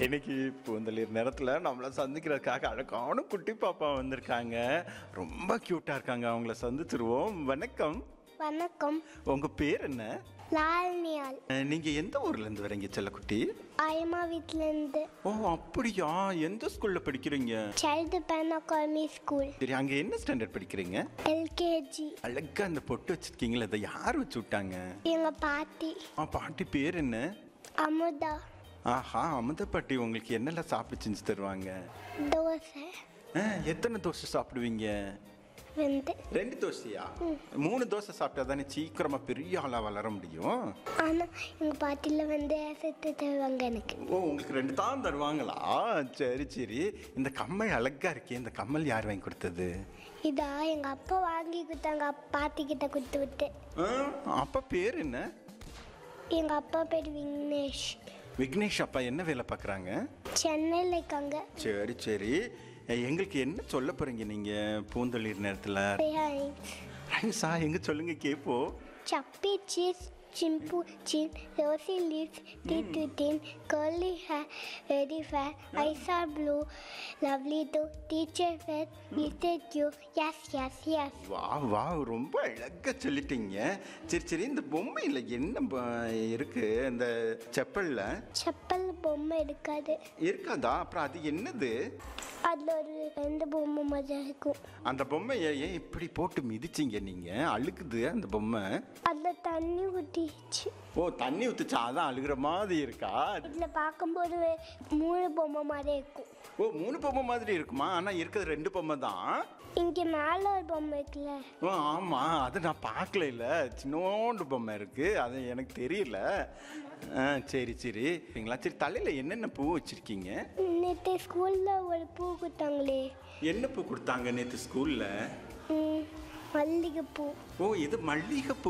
இன்னைக்கு பூந்தளிர் நேரத்தில் நம்மளை சந்திக்கிறதுக்காக அழகான குட்டி பாப்பா வந்திருக்காங்க ரொம்ப க்யூட்டாக இருக்காங்க அவங்கள சந்திச்சிருவோம் வணக்கம் வணக்கம் உங்கள் பேர் என்ன லால்னியால் அஹ், நீங்க எந்த ஊர்ல இருந்து வரீங்க செல்லக்குட்டி ஆயமா வீட்டிலேருந்து ஓ அப்படியா எந்த ஸ்கூல்ல படிக்கிறீங்க சைல்டு பேன் அகாடமி ஸ்கூல் சரி அங்க என்ன ஸ்டாண்டர்ட் படிக்கிறீங்க எல்கேஜி அழகா அந்த பொட்டு வச்சிருக்கீங்களா அதை யார் வச்சு விட்டாங்க எங்கள் பாட்டி ஆ பாட்டி பேர் என்ன அமுதா ஆஹா அமுத பாட்டி உங்களுக்கு என்னெல்லாம் சாப்பிட்டு செஞ்சு தருவாங்க தோசை அஹ், எத்தனை தோசை சாப்பிடுவீங்க வந்து ரெண்டு தோசையா மூணு தோசை சாப்பிட்டா தானே சீக்கிரமா பெரிய ஆளா வளர முடியும் ஆனால் எங்கள் பாட்டியில் வந்து சேர்த்து தருவாங்க எனக்கு ஓ உங்களுக்கு ரெண்டு தான் தருவாங்களா சரி சரி இந்த கம்மல் அழகா இருக்கே இந்த கம்மல் யார் வாங்கி கொடுத்தது இதா எங்கள் அப்பா வாங்கி கொடுத்தாங்க பாட்டி கிட்ட கொடுத்து விட்டு ஆ, அப்பா பேர் என்ன எங்கள் அப்பா பேர் விக்னேஷ் விக்னேஷ் அப்பா என்ன வேலை பார்க்குறாங்க சென்னையில் இருக்காங்க சரி சரி எ- எங்களுக்கு என்ன சொல்ல போறீங்க நீங்க பூந்தளிர் நேரத்தில் ரைஸா எங்க சொல்லுங்க கேப்போம் Chubby cheese, chimpu chin, rosy lips, teeth to tin, curly hair, very fair, eyes are blue, lovely too, teacher fair, visited you, yes, yes, yes. வா வா ரொம்ப அழகா சொல்லிட்டீங்க சரி சரி இந்த பொம்மையில் என்ன ப- இருக்கு இந்த செப்பல்ல செப்பல் பொம்மை இருக்காது இருக்காதா அப்புறம் அது என்னது அதில் ஒரு ரெண்டு பொம்மை மாதிரி இருக்கும் அந்த பொம்மையை ஏன் இப்படி போட்டு மிதிச்சீங்க நீங்க அழுக்குது அந்த பொம்மை அதில் தண்ணி ஊற்றிச்சு ஓ தண்ணி ஊத்துச்சா அதான் அழுகிற மாதிரி இருக்கா இதில் பார்க்கும்போது மூணு பொம்மை மாதிரி இருக்கும் ஓ மூணு பொம்மை மாதிரி இருக்குமா ஆனா இருக்கிறது ரெண்டு பொம்மை தான் இங்கே மேலே ஒரு பொம்மை இருக்குல்ல ஓ ஆமா அது நான் பார்க்கல இல்ல சின்னோண்டு பொம்மை இருக்கு அது எனக்கு தெரியல ஆ சரி சரி சரிங்களா சரி தலையில என்னென்ன பூ வச்சிருக்கீங்க நேற்று ஸ்கூலில் ஒரு பூ கொடுத்தாங்களே என்ன பூ கொடுத்தாங்க நேற்று ஸ்கூல்ல ம், மல்லிகைப்பூ ஓ இது மல்லிகைப்பூ